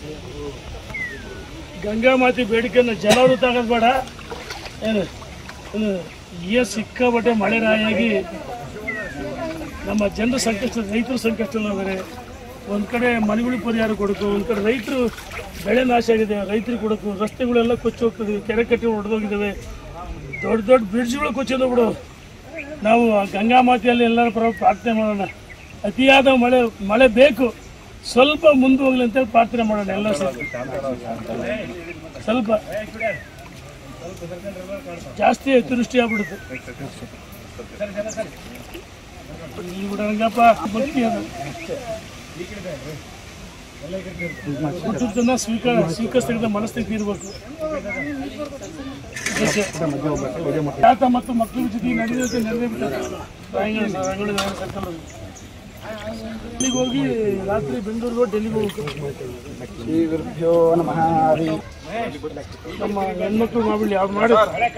ಗಂಗಾ ಮಾತೆ ಬೇಡಿಕೆಯನ್ನು ಜನರು ತಗೋದು ಬೇಡ ಏನು ಏನು ಏ ಸಿಕ್ಕಾಪಟ್ಟೆ ಮಳೆ ರಾಯಾಗಿ ನಮ್ಮ ಜನರ ಸಂಕಷ್ಟ ರೈತರ ಸಂಕಷ್ಟದಲ್ಲಿದ್ದಾರೆ ಒಂದು ಕಡೆ ಮನೆಗಳಿಗೆ ಪರಿಹಾರ ಕೊಡಬೇಕು ಒಂದು ಕಡೆ ರೈತರು ಬೆಳೆ ನಾಶ ಆಗಿದೆ ರೈತರಿಗೆ ಕೊಡಬೇಕು ರಸ್ತೆಗಳೆಲ್ಲ ಕೊಚ್ಚಿ ಹೋಗ್ತದೆ ಕೆರೆ ಕಟ್ಟೆ ಹೊಡೆದೋಗಿದ್ದಾವೆ ದೊಡ್ಡ ದೊಡ್ಡ ಬ್ರಿಡ್ಜ್ಗಳು ಕೊಚ್ಚಿದ ಬಿಡು ನಾವು ಆ ಗಂಗಾ ಮಾತೆಯಲ್ಲಿ ಎಲ್ಲರ ಪರ ಪ್ರಾರ್ಥನೆ ಮಾಡೋಣ ಅತಿಯಾದ ಮಳೆ ಮಳೆ ಬೇಕು ಸ್ವಲ್ಪ ಮುಂದೆ ಹೋಗ್ಲಿ ಅಂತೇಳಿ ಪ್ರಾರ್ಥನೆ ಮಾಡೋಣ ಎಲ್ಲ ಸೇರಿ ಸ್ವಲ್ಪ ಜಾಸ್ತಿ ಅತಿವೃಷ್ಟಿ ಆಗ್ಬಿಡುತ್ತೆ ಇಲ್ಲಿ ಬಿಡಂಗಪ್ಪ ಭಕ್ತಿ ಅದು ಹುಟ್ಟುತ್ತನ್ನ ಸ್ವೀಕಾರ ಸ್ವೀಕರಿಸ್ತಕ್ಕಂಥ ಮನಸ್ಥಿತಿ ಇರಬೇಕು ಖ್ಯಾತ ಮತ್ತು ಮಕ್ಕಳ ಜೊತೆ ನಡೆದಂತೆ ನೆರವೇರಿಬಿಟ್ಟಾರೆ ಡೆಲ್ಲಿಗೆ ಹೋಗಿ ರಾತ್ರಿ ಬೆಂಗಳೂರಿಗೆ ಹೋಗಿ ಡೆಲ್ಲಿಗೆ ಹೋಗ್ಬೇಕು ಶ್ರೀ ಗುರುಭ್ಯೋ ನಮಃ ಹರಿ ನಮ್ಮ ಹೆಣ್ಮಕ್ಳು ಮಾಡ್ಬಿಡಿ ಯಾವ್ದು ಮಾಡಿ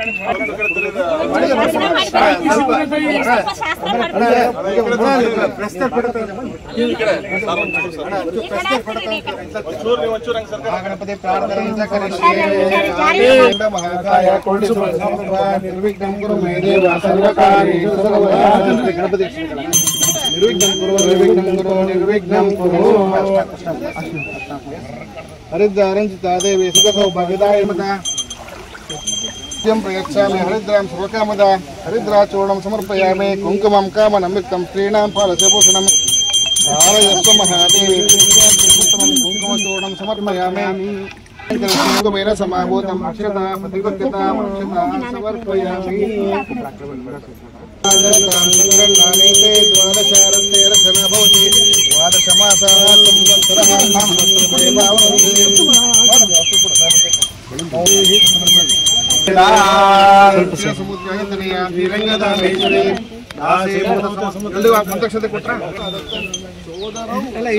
ಗಣಪತಿ ಪ್ರಾರ್ಥನೆ ಕರಿಷ್ಯೇ ಮಹಾಕಾಯ ಕೋಟಿ ನಿರ್ವಿಘ್ನಂ ಕುರು ಮೇ ದೇವ ಸರ್ವಕಾರ್ಯೇಷು ಸರ್ವದಾ ಗಣಪತಿ ನಿರ್ವಿಘ್ನಂ ಕುರು ನಿರ್ವಿಘ್ನಂ ಕುರು ನಿರ್ವಿಘ್ನಂ ಕುರು ಹರಿದ್ರಾರಂಜಿತಾ ದೇವಿ ಸುಖ ಸೌಭಾಗ್ಯದಾಯ ಮತ ನಿತ್ಯಂ ಪ್ರಯಚ್ಛಾಮಿ ಹರಿದ್ರಾಂ ಸರ್ವಕಾಮದ ಹರಿದ್ರಾಚೂರ್ಣಂ ಸಮರ್ಪಯಾಮಿ ಕುಂಕುಮಂ ಕಾಮನಮಿತ್ತಂ ಸ್ತ್ರೀಣಾಂ ಫಾಲಸ್ಯ ಭೂಷಣಂ ಧಾರಯಸ್ವ ಮಹಾದೇವಿ ಉತ್ತಮಂ ಕುಂಕುಮಚೂರ್ಣಂ ಸಮರ್ಪಯಾಮಿ ಕುಂಕುಮೇನ ಸಮಾಭೂತಂ ಅಕ್ಷತಾ ಪ್ರತಿಗೃಹ್ಯತಾಂ ಅಕ್ಷತಾ ಸಮರ್ಪಯಾಮಿ ನಾನೈತೆ ದ್ವಾದಶಾರಂತೆ ರಚನಾ ಭವತಿ ದ್ವಾದಶ ಮಾಸಾಃ ಸಂವತ್ಸರಃ ಸಂತಕ್ಷತೆ ಕೊಟ್ರ ಎಲ್ಲ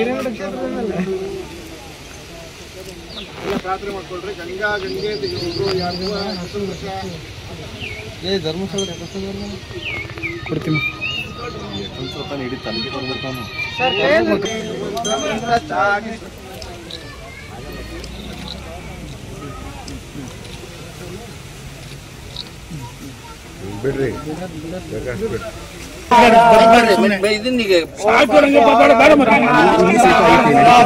ಪ್ರಾರ್ಥನೆ ಮಾಡ್ಕೊಳ್ರಿ ಗಂಗಾ ಗಂಗೆ ತೆಗೆದು ಯಾರು ಏ ಧರ್ಮಸ್ಥಳ ಕೊಡ್ತೀನಿ ಸಾಕು ರಂಗಪ್ಪ ಬೇಡ ಬೇಡ ಮತ್ತೆ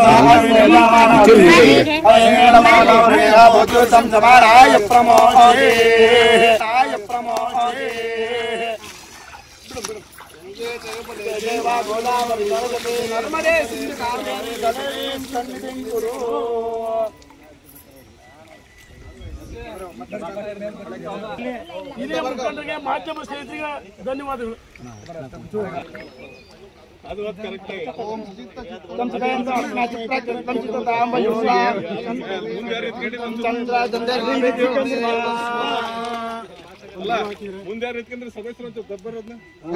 ಸಮಾರಾಯ ಪ್ರಮೋದೇ ಪ್ರಮೋದೇ ನರ್ಮದೇ ಸಿಂಧು ಕಾವೇರಿ ಗಣೇಶ್ ಸನ್ನಿಧಿಂಗುರು ಹಿರಿಯ ಮುಖಂಡರಿಗೆ ಮಾಧ್ಯಮ ಸ್ನೇಹಿತರಿಗೆ ಧನ್ಯವಾದಗಳು ಮುಂದೆ ಯಾರು ಎತ್ಕೊಂಡ್ರೆ ಸದಸ್ಯರು ಅಂತ ದಬ್ಬರೋದ್ನ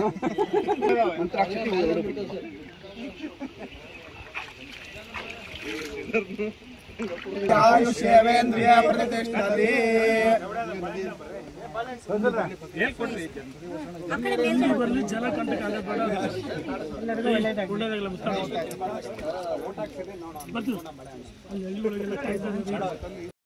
ಆಯುಷ್ಯವೇಂದ್ರಿಯ ಪ್ರತಿಷ್ಠತೆ ಇಲ್ಲಿ ಬರಲಿ ಜಲಕಂಟಕ ಆಗಬೇಡ ಒಳ್ಳೆದಾಗಲ್ಲ ಬರ್ತೀವಿ ಅಲ್ಲಿ ಹಳ್ಳಿ ಒಳಗೆಲ್ಲ ಕಾಯ್ತಾ ಇದ್ದಾರೆ.